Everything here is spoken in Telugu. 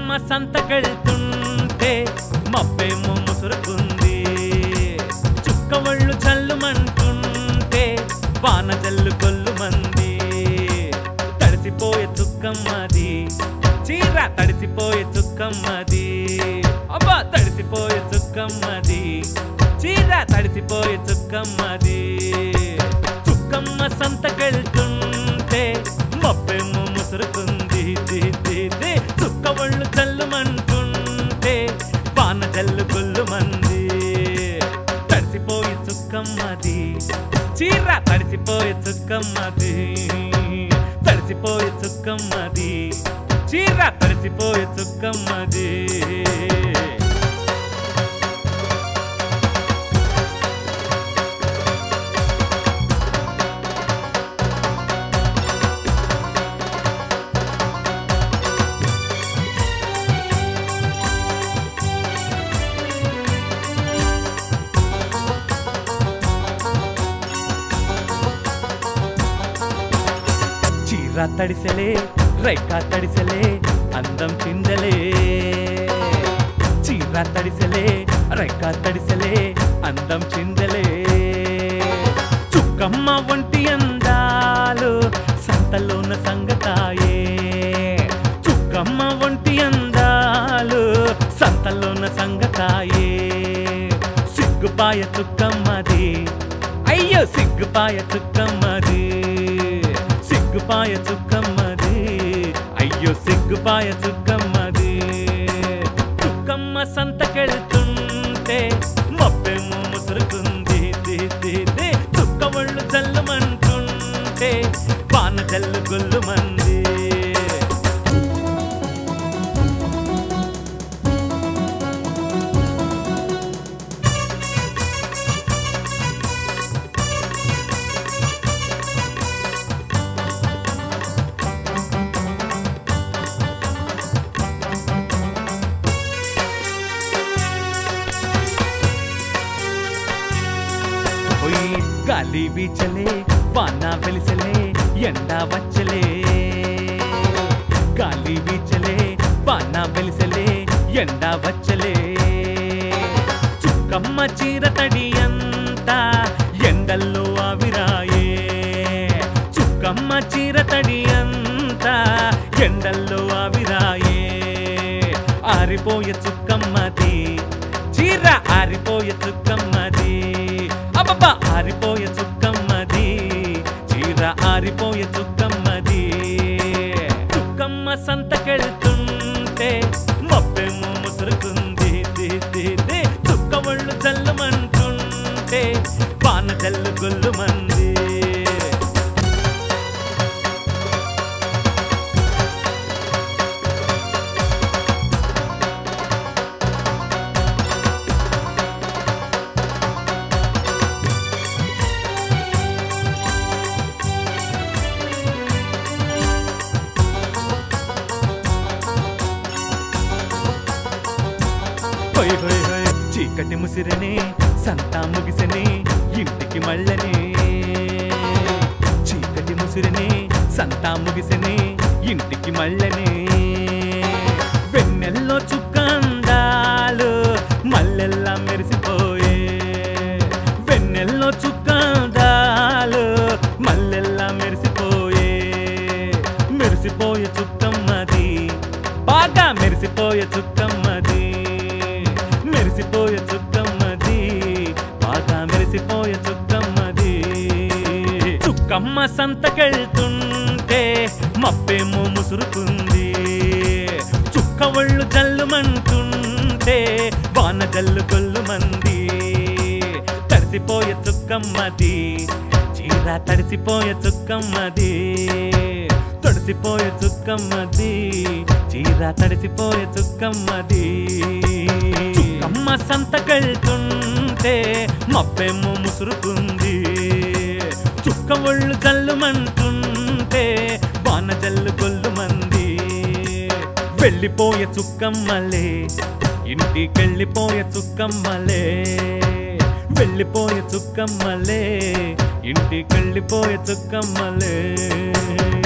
చుక్కమ్మ సంతకెళ్తుంటే మబ్బేమో ముసురుకుంది చుక్క ఒళ్ళు చల్లుమంటుంటే వాన జల్లు కొల్లుమంది తడిసిపోయే చుక్కమ్మది చీర తడిసిపోయే చుక్కమ్మది అబ్బా తడిసిపోయే చుక్కమ్మది చీర తడిసిపోయే చుక్కమ్మది చుక్కమ్మ సంతకెళ్తుంటే మబ్బేమో ముసురుకుంది ది, ది, ది. చుక్క ఒళ్ళు చల్లుమంటుంటే వాన జల్లు కొల్లుమంది తడిసిపోయే చుక్కమ్మది చీర తడిసిపోయే చుక్కమ్మది తడిసిపోయే చుక్కమ్మది చీర తడిసిపోయే చుక్కమ్మది చీర తడిసెలే రైకా తడిసెలే అందం చిందలే చీర తడిసెలే రైకా తడిసెలే అందం చిందలే చుక్కమ్మ ఒంటి అందాలు సంతలోన సంగతాయే చుక్కమ్మ ఒంటి అందాలు సంతలోన సంగతాయే సిగ్గుపాయ చుక్కమ్మది అయ్యో సిగ్గుపాయ చుక్కమ్మది సిగ్గుపాయ చుక్కమ్మది అయ్యో సిగ్గుపాయ చుక్కమ్మది చుక్కమ్మ సంతకెళ్తుంటే మబ్బేమో ముసురుకుంది ది, ది, ది. చుక్క ఒళ్ళు జల్లుమంటుంటే వాన జల్లు గొల్లుమంది పోయి గాలి వీచలే వాన వెలిసలే ఎండ వచ్చలే గాలి వీచలే వాన వెలిసలే ఎండ వచ్చలే చుక్కమ్మ చీర తడి అంతా ఎండల్లో ఆవిరాయే చుక్కమ్మ చీర తడి అంతా ఎండల్లో ఆవిరాయే ఆరిపోయే చుక్కమ్మది చీర ఆరిపోయే చుక్కమ్మది అబ్బబ్బా ఆరిపోయే చుక్కమ్మది చీర ఆరిపోయే చుక్కమ్మది చుక్కమ్మ సంతకెళ్తుంటే మబ్బేమో ముసురుకుంది ది, ది, ది. చుక్క ఒళ్ళు జల్లుమంటుంటే వాన జల్లు గొల్లుమంది హోయ్ హోయ్ హోయ్ చీకటి ముసిరనే సంతా ముగిసనే ఇంటికి మళ్ళనే చీకటి ముసిరనే సంతా ముగిసనే ఇంటికి మళ్ళనే వెన్నెల్లో చుక్క అందాలు మల్లెల్లా మెరిసిపోయే వెన్నెల్లో చుక్క అందాలు మల్లెల్లా మెరిసిపోయే మెరిసిపోయే చుక్కమ్మది బాగా మెరిసిపోయే చుక్కమ్మది మెరిసిపోయే చుక్కమ్మది బాగా మెరిసిపోయే చుక్కమ్మది చుక్కమ్మ సంతకెళ్తుంటే మబ్బేమో ముసురుకుంది చుక్క ఒళ్ళు జల్లుమంటుంటే వాన జల్లు కొల్లుమంది తడిసిపోయే చుక్కమ్మది చీర తడిసిపోయే చుక్కమ్మది తడిసిపోయే చుక్కమ్మది చీర తడిసిపోయే చుక్కమ్మది చుక్కమ్మ సంతకెళ్తుంటే మబ్బేమో ముసురుకుంది చుక్క ఒళ్ళు జల్లుమంటుంటే వాన జల్లు కొల్లుమంది వెళ్ళిపోయే చుక్కమ్మలే ఇంటికెళ్ళిపోయే చుక్కమ్మలే వెళ్ళిపోయే చుక్కమ్మలే ఇంటికెళ్ళిపోయే చుక్కమ్మలే